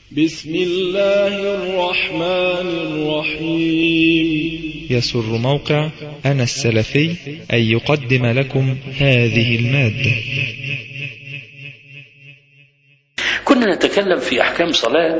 بسم الله الرحمن الرحيم يسر موقع أنا السلفي أن يقدم لكم هذه المادة كنا نتكلم في أحكام صلاة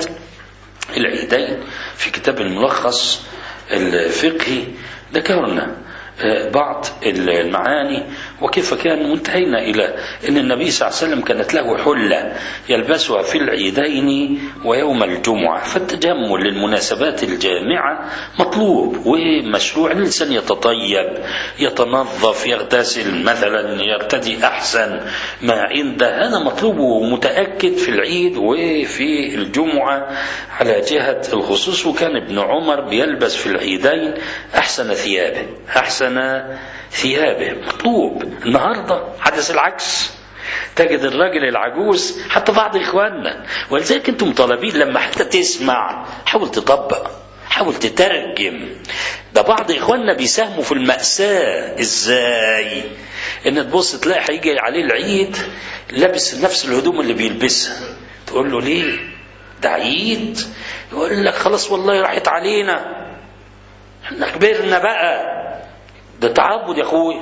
العيدين في كتاب الملخص الفقهي ذكرنا بعض المعاني وكيف كان وانتهينا إلى أن النبي صلى الله عليه وسلم كانت له حلة يلبسها في العيدين ويوم الجمعة فالتجمل للمناسبات الجامعة مطلوب ومشروع الإنسان يتطيب يتنظف يغتسل مثلا يرتدي أحسن ما عنده هذا مطلوب ومتأكد في العيد وفي الجمعة على جهة الخصوص وكان ابن عمر بيلبس في العيدين أحسن ثيابه أحسن ثيابه مطلوب النهاردة حدث العكس تجد الراجل العجوز حتى بعض إخواننا ولذلك أنتم طالبين لما حتى تسمع حاول تطبق حاول تترجم ده بعض إخواننا بيساهموا في المأساة إزاي إن تبص تلاقي هيجي عليه العيد لابس نفس الهدوم اللي بيلبسها تقول له ليه ده عيد يقول لك خلاص والله راحت علينا احنا كبرنا بقى ده تعبد يا اخويا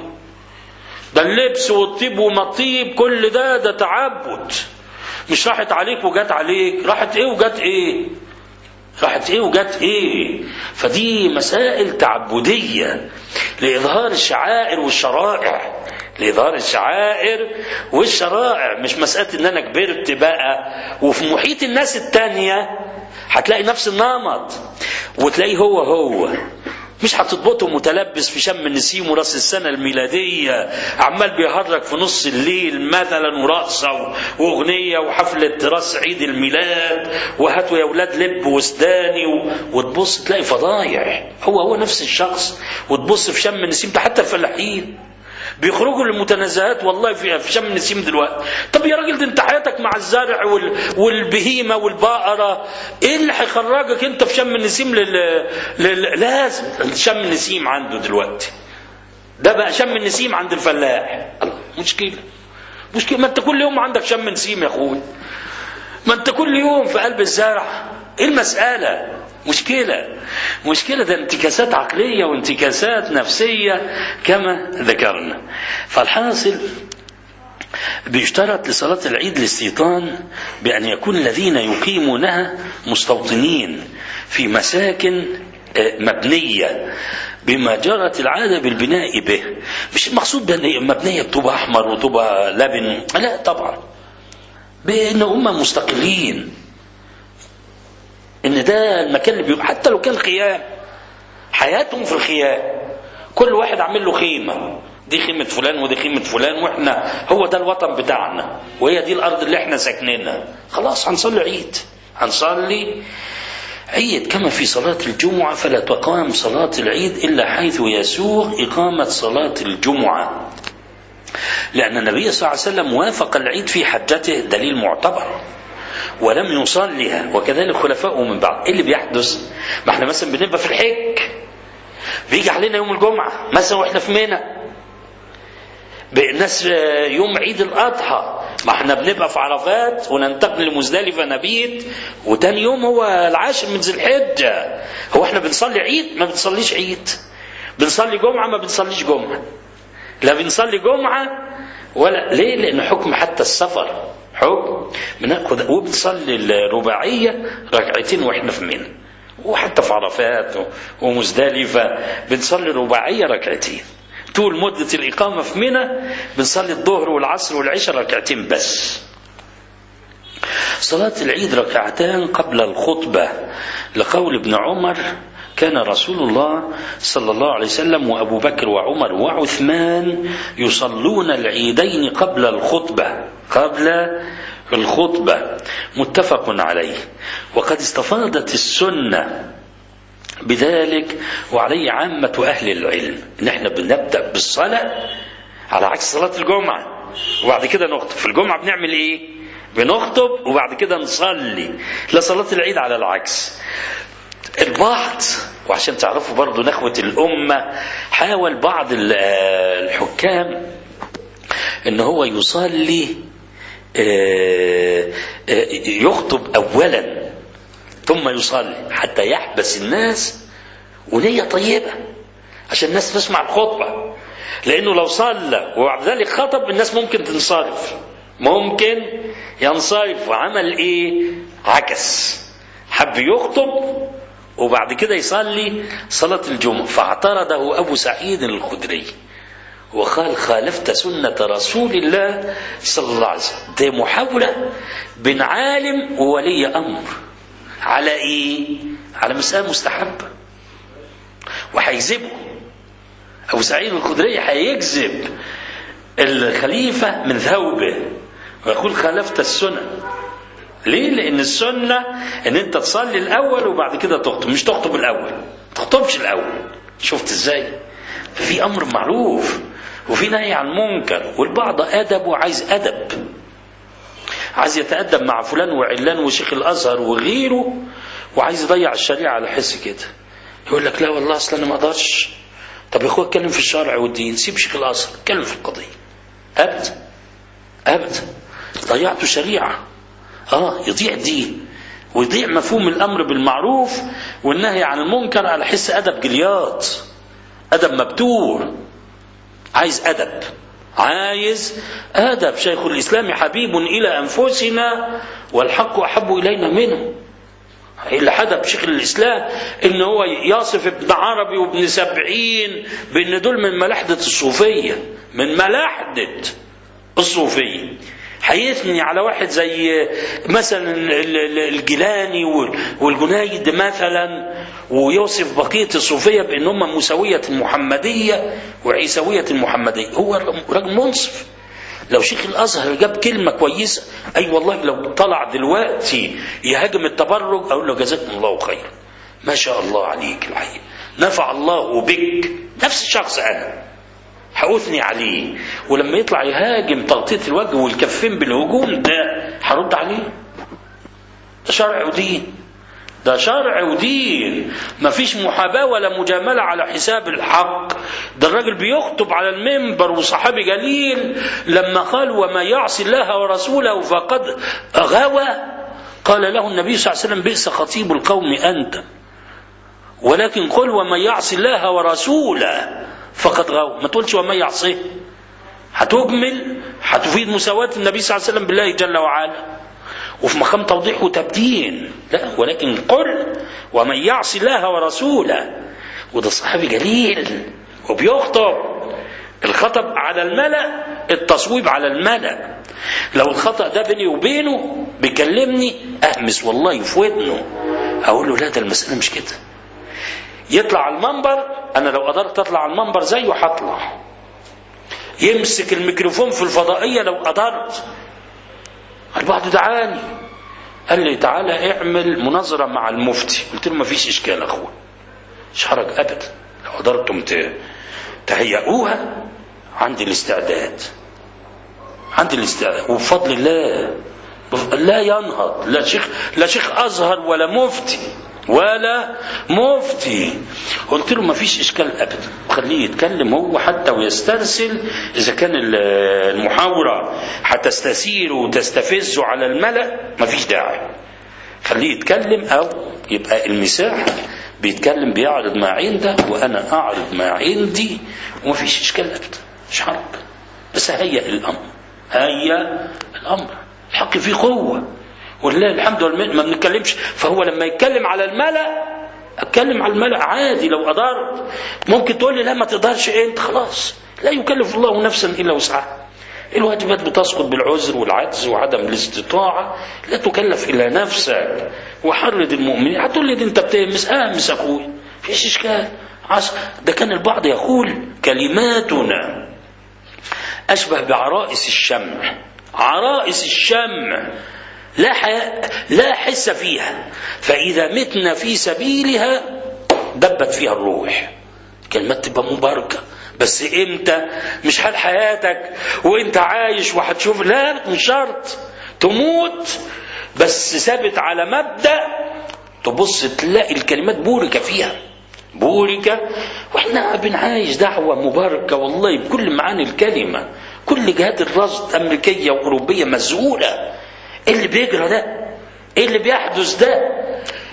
ده اللبس والطيب وما الطيب كل ده ده تعبد مش راحت عليك وجت عليك راحت ايه وجت ايه راحت ايه وجت ايه فدي مسائل تعبدية لإظهار الشعائر والشرائع لإظهار الشعائر والشرائع مش مسألة إن أنا كبرت بقى وفي محيط الناس التانية هتلاقي نفس النمط وتلاقيه هو هو مش هتضبطه متلبس في شم النسيم وراس السنه الميلاديه عمال بيهرج في نص الليل مثلا ورقصه واغنيه وحفله راس عيد الميلاد وهاتوا يا اولاد لب وسداني و... وتبص تلاقي فضايح هو هو نفس الشخص وتبص في شم النسيم ده حتى الفلاحين بيخرجوا للمتنزهات والله في في شم النسيم دلوقتي طب يا راجل ده انت حياتك مع الزرع وال... والبهيمه والبقره ايه اللي هيخرجك انت في شم النسيم لل... لل... لازم شم النسيم عنده دلوقتي ده بقى شم النسيم عند الفلاح الله مشكله مشكله ما انت كل يوم عندك شم نسيم يا اخوي ما انت كل يوم في قلب الزرع ايه المساله مشكلة مشكلة ده انتكاسات عقلية وانتكاسات نفسية كما ذكرنا فالحاصل بيشترط لصلاة العيد الاستيطان بأن يكون الذين يقيمونها مستوطنين في مساكن مبنية بما جرت العادة بالبناء به مش المقصود بأن مبنية بطوبة أحمر وطوبة لبن لا طبعا بأن هم مستقلين ان ده المكان اللي بيبقى حتى لو كان خيام حياتهم في الخيام كل واحد عامل له خيمه دي خيمة فلان ودي خيمة فلان واحنا هو ده الوطن بتاعنا وهي دي الأرض اللي احنا ساكنينها خلاص هنصلي عيد هنصلي عيد كما في صلاة الجمعة فلا تقام صلاة العيد إلا حيث يسوغ إقامة صلاة الجمعة لأن النبي صلى الله عليه وسلم وافق العيد في حجته دليل معتبر ولم يصلها وكذلك خلفائه من بعد ايه اللي بيحدث ما احنا مثلا بنبقى في الحج بيجي علينا يوم الجمعة مثلا واحنا في منى الناس يوم عيد الأضحى ما احنا بنبقى في عرفات وننتقل لمزدلفة نبيت وتاني يوم هو العاشر من ذي الحجة هو احنا بنصلي عيد ما بنصليش عيد بنصلي جمعة ما بنصليش جمعة لا بنصلي جمعة ولا ليه لأن حكم حتى السفر حكم بناخد وبنصلي الرباعية ركعتين واحنا في منى وحتى في عرفات ومزدلفة بنصلي الرباعية ركعتين طول مدة الإقامة في منى بنصلي الظهر والعصر والعشاء ركعتين بس صلاة العيد ركعتان قبل الخطبة لقول ابن عمر كان رسول الله صلى الله عليه وسلم وأبو بكر وعمر وعثمان يصلون العيدين قبل الخطبة قبل الخطبة متفق عليه وقد استفاضت السنة بذلك وعليه عامة أهل العلم إن احنا بنبدأ بالصلاة على عكس صلاة الجمعة وبعد كده نخطب في الجمعة بنعمل إيه بنخطب وبعد كده نصلي لا صلاة العيد على العكس البعض وعشان تعرفوا برضو نخوة الأمة حاول بعض الحكام ان هو يصلي يخطب اولا ثم يصلي حتى يحبس الناس ونية طيبة عشان الناس تسمع الخطبة لأنه لو صلى وبعد ذلك خطب الناس ممكن تنصرف ممكن ينصرف وعمل إيه عكس حب يخطب وبعد كده يصلي صلاة الجمعة فاعترضه أبو سعيد الخدري وقال خالفت سنة رسول الله صلى الله عليه وسلم دي محاولة بين عالم وولي أمر على إيه؟ على مسألة مستحبة وهيكذبه أبو سعيد الخدري هيكذب الخليفة من ثوبه ويقول خالفت السنة ليه؟ لأن السنة إن أنت تصلي الأول وبعد كده تخطب، مش تخطب الأول، ما تخطبش الأول. شفت إزاي؟ ففي أمر معروف وفي نهي عن منكر والبعض أدب وعايز أدب. عايز يتأدب مع فلان وعلان وشيخ الأزهر وغيره وعايز يضيع الشريعة على حس كده. يقول لك لا والله أصل أنا ما أقدرش. طب يا أخويا اتكلم في الشرع والدين، سيب شيخ الأزهر، اتكلم في القضية. أبدا. أبدا. ضيعت الشريعة. اه يضيع الدين ويضيع مفهوم الامر بالمعروف والنهي عن المنكر على حس ادب جليات ادب مبتور عايز ادب عايز ادب شيخ الاسلام حبيب الى انفسنا والحق احب الينا منه اللي حدب شيخ الاسلام ان هو يصف ابن عربي وابن سبعين بان دول من ملاحده الصوفيه من ملاحده الصوفيه هيثني على واحد زي مثلا الجيلاني والجنيد مثلا ويوصف بقية الصوفية بأن هم مساوية المحمدية وعيسوية المحمدية هو راجل منصف لو شيخ الازهر جاب كلمه كويسه اي والله لو طلع دلوقتي يهاجم التبرج اقول له جزاكم الله خيرا ما شاء الله عليك الحقيقه نفع الله بك نفس الشخص انا هأثني عليه ولما يطلع يهاجم تغطية الوجه والكفين بالهجوم ده هرد عليه ده شرع ودين ده شرع ودين مفيش محاباة ولا مجاملة على حساب الحق ده الراجل بيخطب على المنبر وصحابي جليل لما قال وما يعصي الله ورسوله فقد غوى قال له النبي صلى الله عليه وسلم بئس خطيب القوم أنت ولكن قل ومن يعصي الله ورسوله فقد غوى ما تقولش ومن يعصيه هتجمل هتفيد مساواة النبي صلى الله عليه وسلم بالله جل وعلا وفي مقام توضيح وتبدين لا ولكن قل ومن يعصي الله ورسوله وده صحابي جليل وبيخطب الخطب على الملأ التصويب على الملأ لو الخطأ ده بيني وبينه بيكلمني أهمس والله في ودنه أقول له لا ده المسألة مش كده يطلع على المنبر أنا لو قدرت أطلع على المنبر زيه هطلع يمسك الميكروفون في الفضائية لو قدرت البعض دعاني قال لي تعالى اعمل مناظرة مع المفتي قلت له ما فيش إشكال يا أخويا مش حرج أبدا لو قدرتم تهيئوها عندي الاستعداد عندي الاستعداد وبفضل الله لا ينهض لا شيخ لا شيخ أزهر ولا مفتي ولا مفتي قلت له ما فيش اشكال ابدا خليه يتكلم هو حتى ويسترسل اذا كان المحاوره هتستثير وتستفزه على الملا ما فيش داعي خليه يتكلم او يبقى المساحه بيتكلم بيعرض ما عنده وانا اعرض ما عندي وما فيش اشكال ابدا مش حرج بس هيئ الامر هيئ الامر الحق فيه قوه ولله الحمد والمنة ما بنتكلمش فهو لما يتكلم على الملأ اتكلم على الملأ عادي لو قدرت ممكن تقول لي لا ما تقدرش انت خلاص لا يكلف الله نفسا الا وسعها الواجبات بتسقط بالعذر والعجز وعدم الاستطاعة لا تكلف إلا نفسك وحرض المؤمنين هتقول لي دي انت بتهمس اهمس اخوي فيش اشكال عس ده كان البعض يقول كلماتنا أشبه بعرائس الشمع عرائس الشمع لا حياء لا حس فيها فإذا متنا في سبيلها دبت فيها الروح كلمات تبقى مباركة بس امتى مش حال حياتك وانت عايش وهتشوف لا مش شرط تموت بس ثابت على مبدأ تبص تلاقي الكلمات بوركة فيها بوركة واحنا بنعايش دعوة مباركة والله بكل معاني الكلمة كل جهات الرصد أمريكية وأوروبية مذهولة ايه اللي بيجرى ده ايه اللي بيحدث ده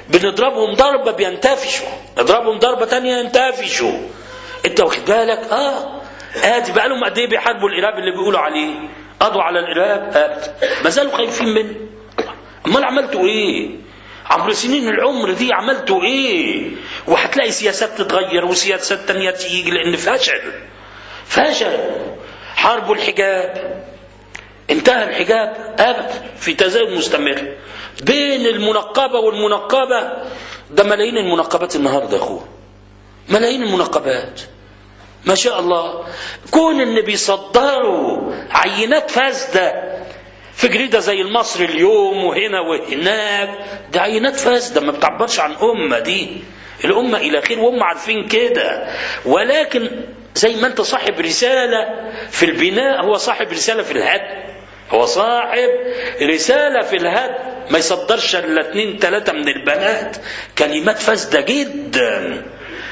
بنضربهم ضربة بينتفشوا نضربهم ضربة تانية ينتفشوا انت واخد بالك اه ادي بقى لهم قد ايه بيحاربوا الارهاب اللي بيقولوا عليه قضوا على الارهاب آه. ما زالوا خايفين منه امال عملتوا ايه عبر سنين العمر دي عملتوا ايه وهتلاقي سياسات تتغير وسياسات تانية تيجي لان فشل فشل حاربوا الحجاب انتهى الحجاب ابدا في تزايد مستمر بين المنقبه والمنقبه ده ملايين المنقبات النهارده يا اخوه ملايين المنقبات ما شاء الله كون ان بيصدروا عينات فاسده في جريده زي المصري اليوم وهنا وهناك ده عينات فاسده ما بتعبرش عن امه دي الامه الى خير وهم عارفين كده ولكن زي ما انت صاحب رساله في البناء هو صاحب رساله في الهدم هو صاحب رسالة في الهد ما يصدرش الا اتنين تلاتة من البنات كلمات فاسدة جدا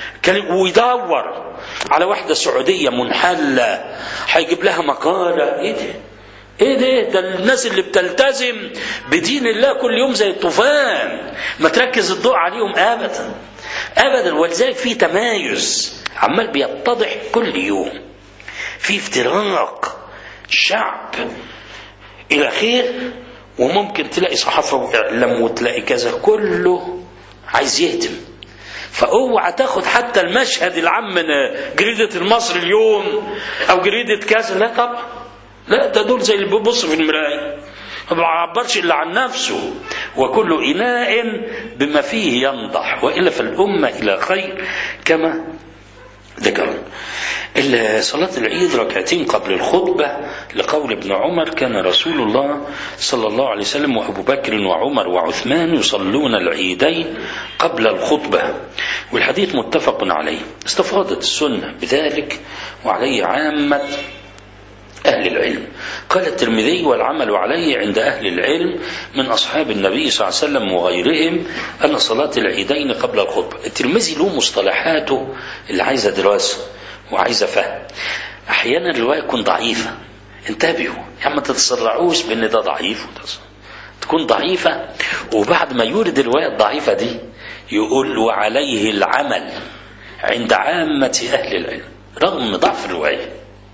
ويدور على واحدة سعودية منحلة هيجيب لها مقالة ايه ده ايه ده ده الناس اللي بتلتزم بدين الله كل يوم زي الطوفان ما تركز الضوء عليهم ابدا ابدا ولذلك في تمايز عمال بيتضح كل يوم في افتراق شعب الى خير وممكن تلاقي صحافه واعلام وتلاقي كذا كله عايز يهدم فاوعى تاخد حتى المشهد العام من جريده المصري اليوم او جريده كذا لا طبعا لا ده دول زي اللي بيبص في المرايه ما بيعبرش الا عن نفسه وكل اناء بما فيه ينضح والا فالامه الى خير كما ذكرنا صلاة العيد ركعتين قبل الخطبة لقول ابن عمر كان رسول الله صلى الله عليه وسلم وأبو بكر وعمر وعثمان يصلون العيدين قبل الخطبة والحديث متفق عليه استفاضت السنة بذلك وعليه عامة أهل العلم قال الترمذي والعمل عليه عند أهل العلم من أصحاب النبي صلى الله عليه وسلم وغيرهم أن صلاة العيدين قبل الخطبة الترمذي له مصطلحاته اللي عايزة دراسة وعايزة فهم أحيانا الرواية تكون ضعيفة انتبهوا يا ما تتسرعوش بأن ده ضعيف تكون ضعيفة وبعد ما يورد الرواية الضعيفة دي يقول وعليه العمل عند عامة أهل العلم رغم ضعف الرواية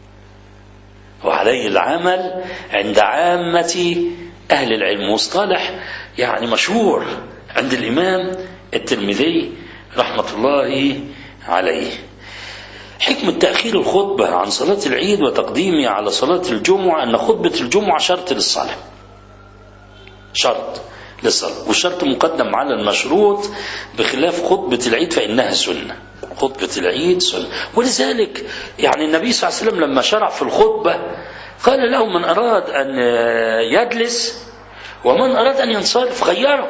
وعليه العمل عند عامة أهل العلم مصطلح يعني مشهور عند الإمام الترمذي رحمة الله عليه حكمة تأخير الخطبة عن صلاة العيد وتقديمها على صلاة الجمعة أن خطبة الجمعة شرط للصلاة شرط للصلاة والشرط مقدم على المشروط بخلاف خطبة العيد فإنها سنة خطبة العيد سنة ولذلك يعني النبي صلى الله عليه وسلم لما شرع في الخطبة قال له من أراد أن يجلس ومن أراد أن ينصرف غيره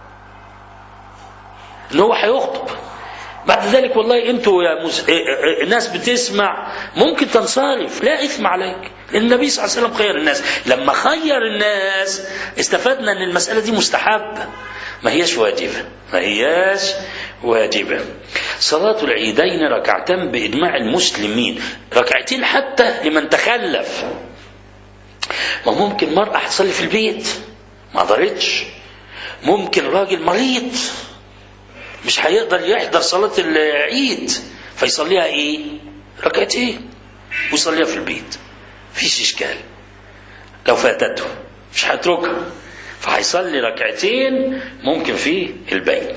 إن هو هيخطب بعد ذلك والله انتوا يا مز... ناس بتسمع ممكن تنصرف لا اثم عليك النبي صلى الله عليه وسلم خير الناس لما خير الناس استفدنا ان المساله دي مستحبه ما هياش واجبه ما هياش واجبه صلاه العيدين ركعتان باجماع المسلمين ركعتين حتى لمن تخلف ما ممكن مرأة هتصلي في البيت ما قدرتش ممكن راجل مريض مش هيقدر يحضر صلاة العيد فيصليها ايه ركعتين ويصليها في البيت فيش اشكال لو فاتته مش هيتركها فهيصلي ركعتين ممكن في البيت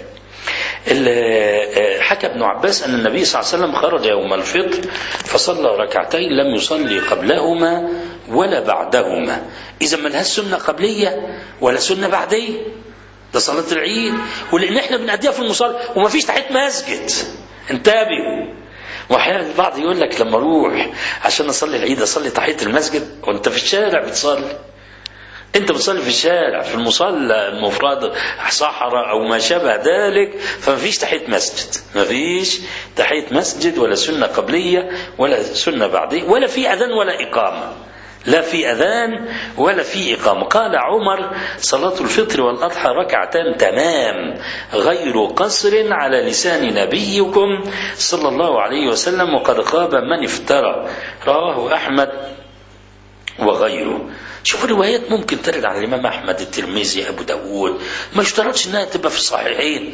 حكى ابن عباس أن النبي صلى الله عليه وسلم خرج يوم الفطر فصلى ركعتين لم يصلي قبلهما ولا بعدهما إذا ما لهاش سنة قبلية ولا سنة بعدية ده صلاة العيد ولأن احنا بنأديها في المصلى وما فيش تحت مسجد انتبهوا واحيانا البعض يقول لك لما اروح عشان اصلي العيد اصلي تحيه المسجد وانت في الشارع بتصلي انت بتصلي في الشارع في المصلى المفرد صحراء او ما شابه ذلك فما فيش تحيه مسجد ما فيش تحيه مسجد ولا سنه قبليه ولا سنه بعديه ولا في اذان ولا اقامه لا في أذان ولا في إقامة قال عمر صلاة الفطر والأضحى ركعتان تمام غير قصر على لسان نبيكم صلى الله عليه وسلم وقد خاب من افترى رواه أحمد وغيره شوف الروايات ممكن ترد عن الإمام أحمد الترمذي أبو داود ما يشترطش إنها تبقى في الصحيحين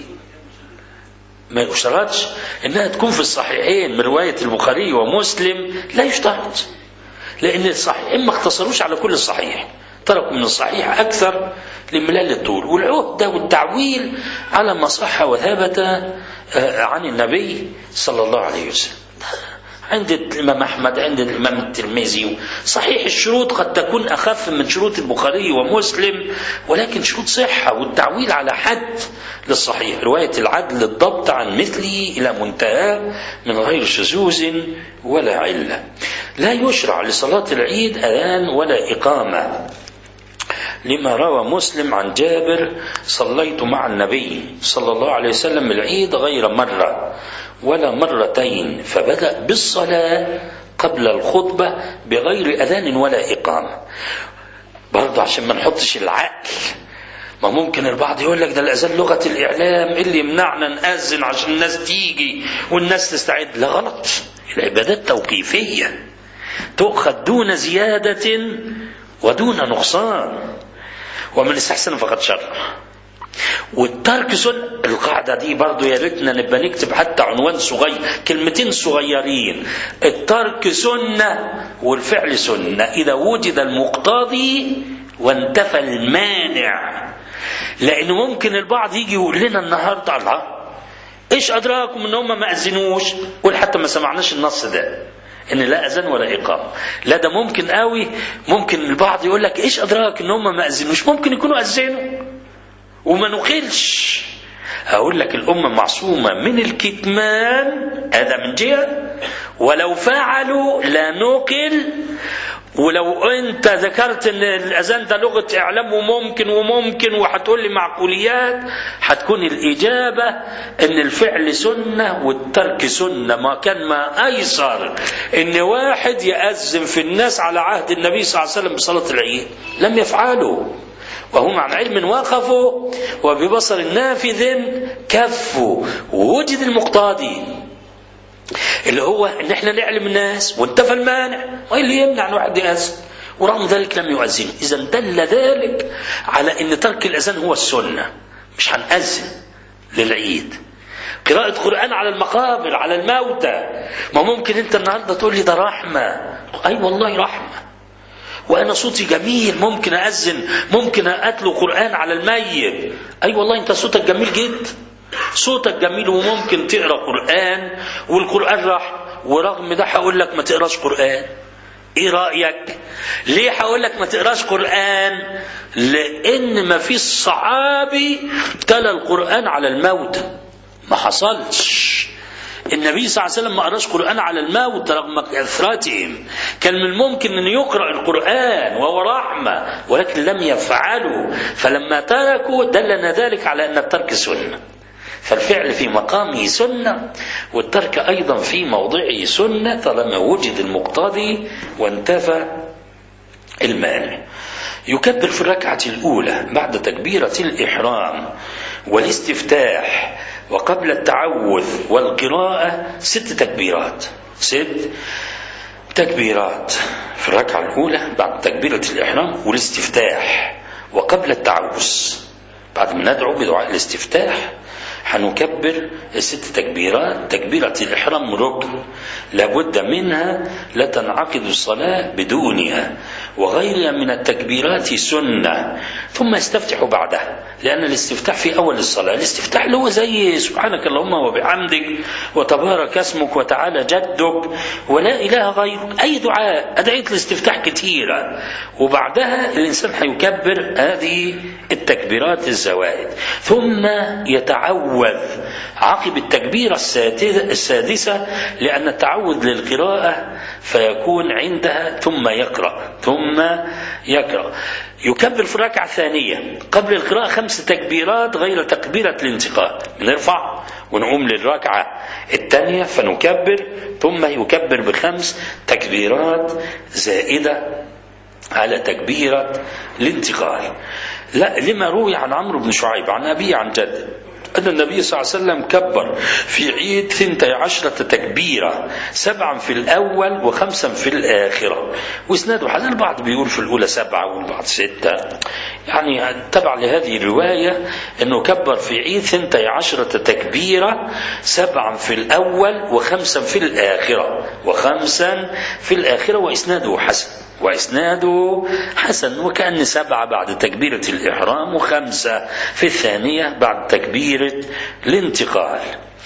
ما يشترطش إنها تكون في الصحيحين من رواية البخاري ومسلم لا يشترط لأن الصحيحين ما اختصروش على كل الصحيح تركوا من الصحيح أكثر لملال الطول والعهدة والتعويل على ما صح وثبت عن النبي صلى الله عليه وسلم عند الإمام أحمد عند الإمام الترمذي صحيح الشروط قد تكون أخف من شروط البخاري ومسلم ولكن شروط صحة والتعويل على حد للصحيح رواية العدل الضبط عن مثله إلى منتهى من غير شذوذ ولا علة لا يشرع لصلاة العيد أذان ولا إقامة لما روى مسلم عن جابر صليت مع النبي صلى الله عليه وسلم العيد غير مرة ولا مرتين فبدأ بالصلاة قبل الخطبة بغير أذان ولا إقامة برضه عشان ما نحطش العقل ما ممكن البعض يقول لك ده الأذان لغة الإعلام اللي يمنعنا نأذن عشان الناس تيجي والناس تستعد لا غلط العبادات توقيفية تؤخذ دون زيادة ودون نقصان ومن استحسن فقد شرع والترك سنة القاعدة دي برضو يا ريتنا نبقى نكتب حتى عنوان صغير كلمتين صغيرين الترك سنة والفعل سنة إذا وجد المقتضي وانتفى المانع لأنه ممكن البعض يجي يقول لنا النهاردة الله إيش أدراكم إن هم ما أذنوش قول حتى ما سمعناش النص ده ان لا اذان ولا اقامه لا ده ممكن قوي ممكن البعض يقول لك ايش ادراك ان هم ما اذنوش ممكن يكونوا اذنوا وما نقلش هقول لك الأمة معصومة من الكتمان هذا من جهة ولو فعلوا لا نقل ولو انت ذكرت ان الاذان ده لغه اعلام وممكن وممكن وهتقول لي معقوليات هتكون الاجابه ان الفعل سنه والترك سنه ما كان ما ايسر ان واحد ياذن في الناس على عهد النبي صلى الله عليه وسلم بصلاه العيد لم يفعلوا وهم عن علم وقفوا وببصر نافذ كفوا ووجد المقتضي اللي هو ان احنا نعلم الناس وانتفى المانع وايه اللي يمنع ان واحد يأذن ورغم ذلك لم يؤذن اذا دل ذلك على ان ترك الاذان هو السنه مش هنأذن للعيد قراءة قرآن على المقابر على الموتى ما ممكن انت النهارده تقول لي ده رحمة اي والله رحمة وانا صوتي جميل ممكن اذن ممكن اتلو قران على الميت اي والله انت صوتك جميل جدا صوتك جميل وممكن تقرا قران والقران راح ورغم ده هقول لك ما تقراش قران ايه رايك ليه هقول لك ما تقراش قران لان ما فيش صحابي تلا القران على الموتى ما حصلش النبي صلى الله عليه وسلم ما قراش قرآن على الموت رغم كثرتهم كان من الممكن أن يقرأ القرآن وهو رحمة ولكن لم يفعلوا فلما تركوا دلنا ذلك على أن الترك سنة فالفعل في مقامه سنة والترك أيضا في موضعه سنة طالما وجد المقتضي وانتفى المانع يكبر في الركعة الأولى بعد تكبيرة الإحرام والاستفتاح وقبل التعوذ والقراءة ست تكبيرات ست تكبيرات في الركعة الأولى بعد تكبيرة الإحرام والاستفتاح وقبل التعوذ بعد ما ندعو بدعاء الاستفتاح هنكبر ست تكبيرات تكبيرة الإحرام ركن لابد منها لا تنعقد الصلاة بدونها وغيرها من التكبيرات سنة ثم يستفتح بعدها لأن الاستفتاح في أول الصلاة الاستفتاح اللي هو زي سبحانك اللهم وبحمدك وتبارك اسمك وتعالى جدك ولا إله غيرك أي دعاء أدعية الاستفتاح كثيرة وبعدها الإنسان هيكبر هذه التكبيرات الزوائد ثم يتعوذ عقب التكبيرة السادسة لأن التعوذ للقراءة فيكون عندها ثم يقرأ ثم يقرأ يكبر في الركعة الثانية قبل القراءة خمس تكبيرات غير تكبيرة الانتقال نرفع ونقوم للركعة الثانية فنكبر ثم يكبر بخمس تكبيرات زائدة على تكبيرة الانتقال لا لما روي عن عمرو بن شعيب عن أبيه عن جد أن النبي صلى الله عليه وسلم كبر في عيد ثنتي عشرة تكبيرة سبعا في الأول وخمسا في الآخرة وإسناده حسن البعض بيقول في الأولى سبعة والبعض ستة يعني تبع لهذه الرواية أنه كبر في عيد ثنتي عشرة تكبيرة سبعا في الأول وخمسا في الآخرة وخمسا في الآخرة وإسناده حسن وإسناده حسن وكأن سبعة بعد تكبيرة الإحرام وخمسة في الثانية بعد تكبيرة الانتقال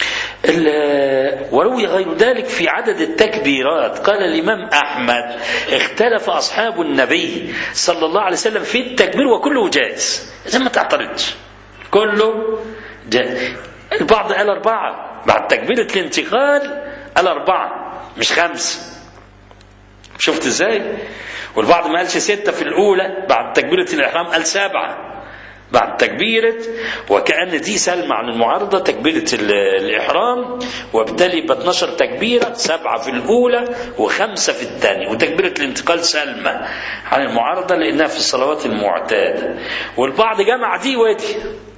وروي غير ذلك في عدد التكبيرات قال الإمام أحمد اختلف أصحاب النبي صلى الله عليه وسلم في التكبير وكله جائز إذا ما تعترضش كله جائز البعض قال أربعة بعد تكبيرة الانتقال قال أربعة مش خمسة شفت ازاي والبعض ما قالش ستة في الأولى بعد تكبيرة الإحرام قال سبعة بعد تكبيرة وكأن دي سلمة عن المعارضة تكبيرة الإحرام وبالتالي يبقى 12 تكبيرة سبعة في الأولى وخمسة في الثانية وتكبيرة الانتقال سلمة عن المعارضة لأنها في الصلوات المعتادة والبعض جمع دي ودي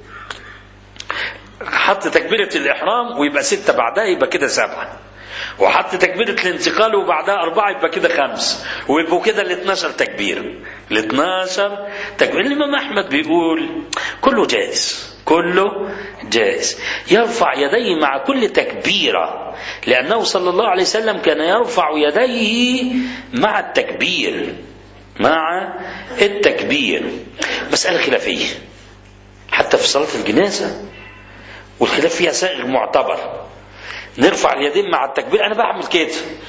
حط تكبيرة الإحرام ويبقى ستة بعدها يبقى كده سبعة وحط تكبيرة الانتقال وبعدها أربعة يبقى كده خمس ويبقوا كده ال 12 تكبيرة ال 12 تكبيرة الإمام أحمد بيقول كله جائز كله جائز يرفع يديه مع كل تكبيرة لأنه صلى الله عليه وسلم كان يرفع يديه مع التكبير مع التكبير مسألة خلافية حتى في صلاة الجنازة والخلاف فيها سائغ معتبر نرفع اليدين مع التكبير انا بعمل كده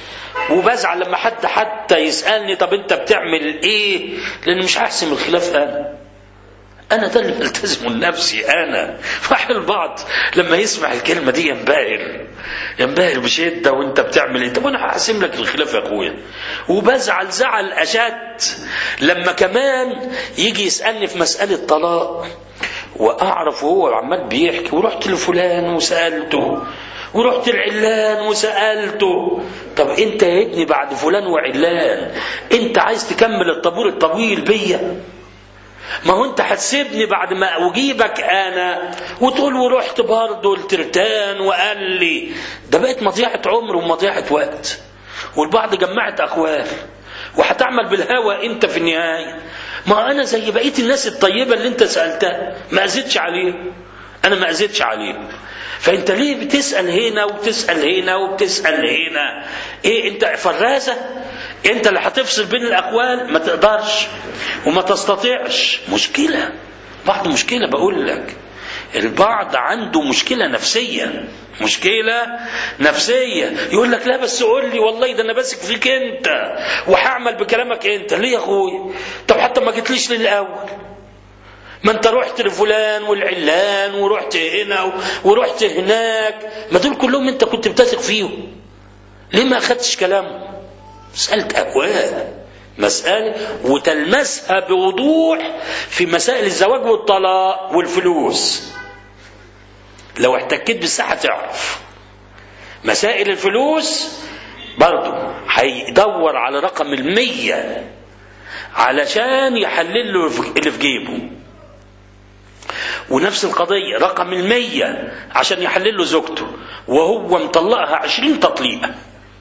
وبزعل لما حد حتى يسالني طب انت بتعمل ايه لان مش هحسم الخلاف انا انا ده اللي بلتزمه لنفسي انا راح البعض لما يسمع الكلمه دي ينبهر ينبهر بشده وانت بتعمل ايه طب انا هحسم لك الخلاف يا اخويا وبزعل زعل اشد لما كمان يجي يسالني في مساله طلاق واعرف وهو عمال بيحكي ورحت لفلان وسالته ورحت العلان وسألته طب انت يا ابني بعد فلان وعلان انت عايز تكمل الطابور الطويل بيا ما هو انت هتسيبني بعد ما اجيبك انا وتقول ورحت برضه الترتان وقال لي ده بقت مضيعه عمر ومضيعه وقت والبعض جمعت اقوال وهتعمل بالهوى انت في النهايه ما انا زي بقيه الناس الطيبه اللي انت سالتها ما اذيتش عليه انا ما اذيتش عليه فانت ليه بتسال هنا وتسال هنا وبتسال هنا ايه انت فرازه انت اللي هتفصل بين الاقوال ما تقدرش وما تستطيعش مشكله بعض مشكله بقول لك البعض عنده مشكلة نفسية مشكلة نفسية يقول لك لا بس قول لي والله ده أنا ماسك فيك أنت وهعمل بكلامك أنت ليه يا أخويا طب حتى ما جيتليش للأول ما انت رحت لفلان والعلان ورحت هنا ورحت هناك ما دول كلهم انت كنت بتثق فيهم ليه ما اخدتش كلامهم مسألة أقوال مسألة وتلمسها بوضوح في مسائل الزواج والطلاق والفلوس لو احتكيت بالساحة تعرف مسائل الفلوس برضو هيدور على رقم المية علشان يحلل له اللي في جيبه ونفس القضية رقم المية عشان يحلل له زوجته وهو مطلقها عشرين تطليقة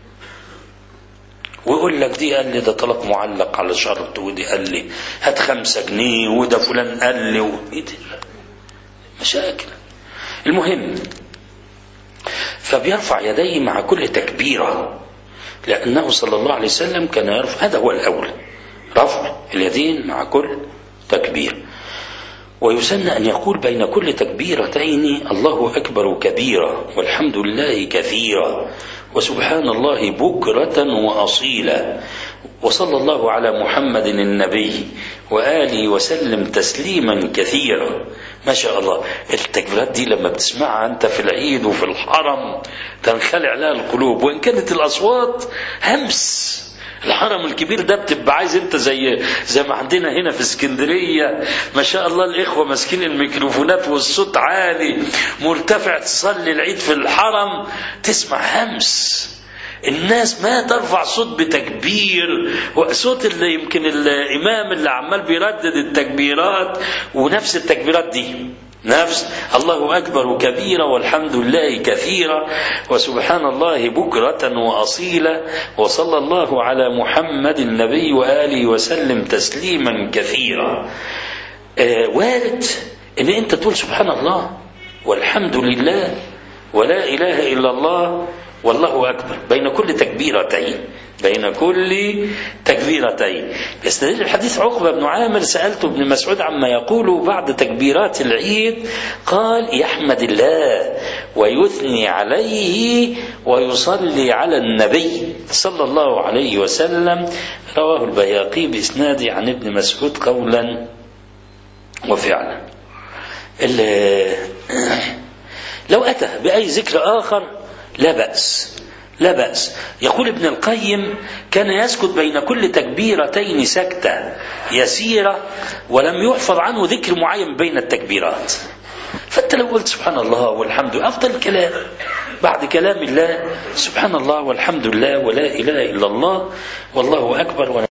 ويقول لك دي قال لي ده طلاق معلق على شرط ودي قال لي هات خمسة جنيه وده فلان قال لي و... إيه ده؟ مشاكل المهم فبيرفع يديه مع كل تكبيرة لأنه صلى الله عليه وسلم كان يرفع هذا هو الأولى رفع اليدين مع كل تكبير ويسن أن يقول بين كل تكبيرتين الله أكبر كبيرا والحمد لله كثيرا وسبحان الله بكرة وأصيلا وصلى الله على محمد النبي وآله وسلم تسليما كثيرا ما شاء الله التكبيرات دي لما بتسمعها أنت في العيد وفي الحرم تنخلع لها القلوب وإن كانت الأصوات همس الحرم الكبير ده بتبقى عايز انت زي زي ما عندنا هنا في اسكندريه ما شاء الله الاخوه ماسكين الميكروفونات والصوت عالي مرتفع تصلي العيد في الحرم تسمع همس الناس ما ترفع صوت بتكبير صوت اللي يمكن الامام اللي عمال بيردد التكبيرات ونفس التكبيرات دي نفس الله أكبر كبيرا والحمد لله كثيرا وسبحان الله بكرة وأصيلا وصلى الله على محمد النبي وآله وسلم تسليما كثيرا آه وارد ان انت تقول سبحان الله والحمد لله ولا اله الا الله والله اكبر بين كل تكبيرتين بين كل تكبيرتين يستدل الحديث عقبه بن عامر سالت ابن مسعود عما يقول بعد تكبيرات العيد قال يحمد الله ويثني عليه ويصلي على النبي صلى الله عليه وسلم رواه البياقي باسناد عن ابن مسعود قولا وفعلا لو أتى بأي ذكر آخر لا بأس لا بأس يقول ابن القيم كان يسكت بين كل تكبيرتين سكتة يسيرة ولم يحفظ عنه ذكر معين بين التكبيرات فأنت لو قلت سبحان الله والحمد لله أفضل كلام بعد كلام الله سبحان الله والحمد لله ولا إله إلا الله والله أكبر